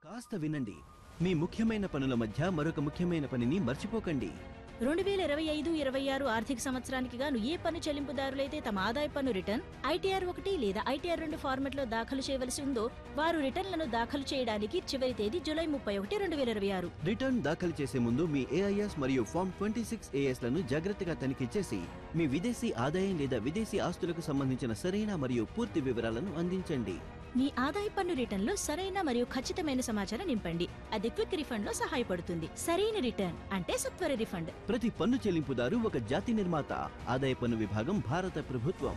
కాస్త వినండి మీ ముఖ్యమైన పనుల మధ్య మరొక ముఖ్యమైన పనిని మర్చిపోకండి రెండు వేల ఇరవై ఐదు ఇరవై ఆరు ఆర్థిక సంవత్సరానికి గాను ఏ పన్ను చెల్లింపుదారులైతే తమ ఆదాయ పన్ను రిటర్న్ ఐటీఆర్ ఒకటి లేదా ఐటీఆర్ రెండు ఫార్మెట్లో దాఖలు చేయవలసి ఉందో వారు రిటర్న్లను దాఖలు చేయడానికి చివరి తేదీ జూలై ముప్పై ఒకటి రెండు వేల ఇరవై ఆరు రిటర్న్ దాఖలు చేసే ముందు మీ ఏఐఎస్ మరియు ఫామ్ ట్వంటీ సిక్స్ లను జాగ్రత్తగా తనిఖీ చేసి మీ విదేశీ ఆదాయం లేదా విదేశీ ఆస్తులకు సంబంధించిన సరైన మరియు పూర్తి వివరాలను అందించండి మీ ఆదాయ పన్ను రిటర్న్లో సరైన మరియు ఖచ్చితమైన సమాచారం నింపండి అది క్విక్ రిఫండ్ లో సహాయపడుతుంది సరైన రిటర్న్ అంటే సత్వర రిఫండ్ ప్రతి పన్ను చెల్లింపుదారు ఒక జాతి నిర్మాత ఆదాయ పన్ను విభాగం భారత ప్రభుత్వం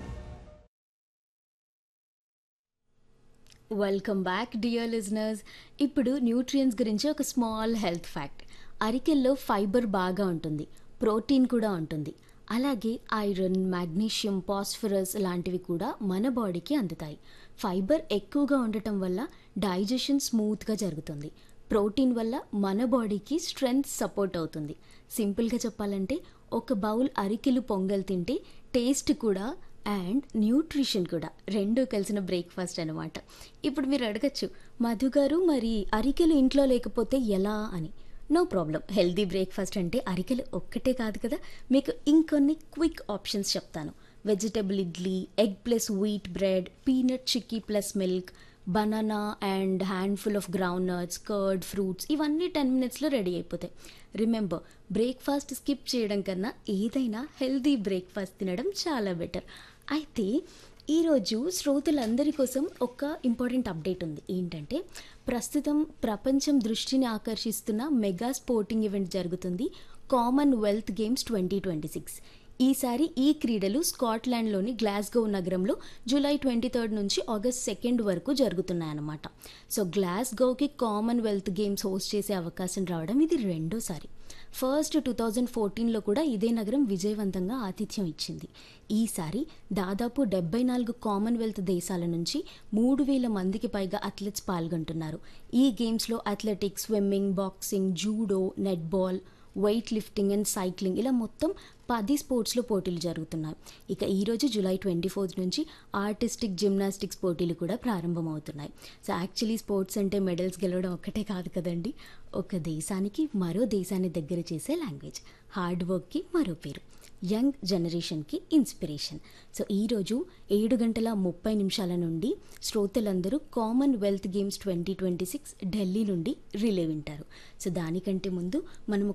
వెల్కమ్ బ్యాక్ డియర్ లిజనర్స్ ఇప్పుడు న్యూట్రియన్స్ గురించి ఒక స్మాల్ హెల్త్ ఫ్యాక్ట్ అరికెల్లో ఫైబర్ బాగా ఉంటుంది ప్రోటీన్ కూడా ఉంటుంది అలాగే ఐరన్ మాగ్నీషియం పాస్ఫరస్ లాంటివి కూడా మన బాడీకి అందుతాయి ఫైబర్ ఎక్కువగా ఉండటం వల్ల డైజెషన్ స్మూత్గా జరుగుతుంది ప్రోటీన్ వల్ల మన బాడీకి స్ట్రెంగ్త్ సపోర్ట్ అవుతుంది సింపుల్గా చెప్పాలంటే ఒక బౌల్ అరికెలు పొంగల్ తింటే టేస్ట్ కూడా అండ్ న్యూట్రిషన్ కూడా రెండు కలిసిన బ్రేక్ఫాస్ట్ అనమాట ఇప్పుడు మీరు అడగచ్చు మధు గారు మరి అరికెలు ఇంట్లో లేకపోతే ఎలా అని నో ప్రాబ్లం హెల్దీ బ్రేక్ఫాస్ట్ అంటే అరికెలు ఒక్కటే కాదు కదా మీకు ఇంకొన్ని క్విక్ ఆప్షన్స్ చెప్తాను vegetable idli egg plus wheat bread peanut chikki plus milk banana and handful of ground nuts curd fruits ఇవన్నీ టెన్ మినిట్స్లో రెడీ అయిపోతాయి రిమెంబర్ బ్రేక్ఫాస్ట్ స్కిప్ చేయడం కన్నా ఏదైనా హెల్దీ బ్రేక్ఫాస్ట్ తినడం చాలా బెటర్ అయితే ఈరోజు శ్రోతలందరి కోసం ఒక ఇంపార్టెంట్ అప్డేట్ ఉంది ఏంటంటే ప్రస్తుతం ప్రపంచం దృష్టిని ఆకర్షిస్తున్న మెగా స్పోర్టింగ్ ఈవెంట్ జరుగుతుంది Commonwealth Games twenty twenty six ఈసారి ఈ క్రీడలు స్కాట్లాండ్లోని గ్లాస్గో నగరంలో జూలై ట్వంటీ థర్డ్ నుంచి ఆగస్ట్ సెకండ్ వరకు జరుగుతున్నాయన్నమాట సో గ్లాస్గోకి కామన్వెల్త్ గేమ్స్ హోస్ట్ చేసే అవకాశం రావడం ఇది రెండోసారి ఫస్ట్ టూ థౌజండ్ ఫోర్టీన్లో కూడా ఇదే నగరం విజయవంతంగా ఆతిథ్యం ఇచ్చింది ఈసారి దాదాపు డెబ్బై నాలుగు కామన్వెల్త్ దేశాల నుంచి మూడు వేల మందికి పైగా అథ్లెట్స్ పాల్గొంటున్నారు ఈ గేమ్స్లో athletics swimming boxing judo netball weightlifting and cycling ఇలా మొత్తం పది స్పోర్ట్స్లో పోటీలు జరుగుతున్నాయి ఇక ఈరోజు జూలై ట్వంటీ ఫోర్త్ నుంచి ఆర్టిస్టిక్ జిమ్నాస్టిక్స్ పోటీలు కూడా ప్రారంభమవుతున్నాయి సో యాక్చువల్లీ స్పోర్ట్స్ అంటే మెడల్స్ గెలవడం ఒక్కటే కాదు కదండి ఒక దేశానికి మరో దేశాన్ని దగ్గర చేసే లాంగ్వేజ్ హార్డ్ వర్క్కి మరో పేరు యంగ్ జనరేషన్కి ఇన్స్పిరేషన్ సో ఈరోజు ఏడు గంటల ముప్పై నిమిషాల నుండి శ్రోతలందరూ Commonwealth Games twenty twenty six Delhi నుండి రిలే వింటారు సో దానికంటే ముందు మనం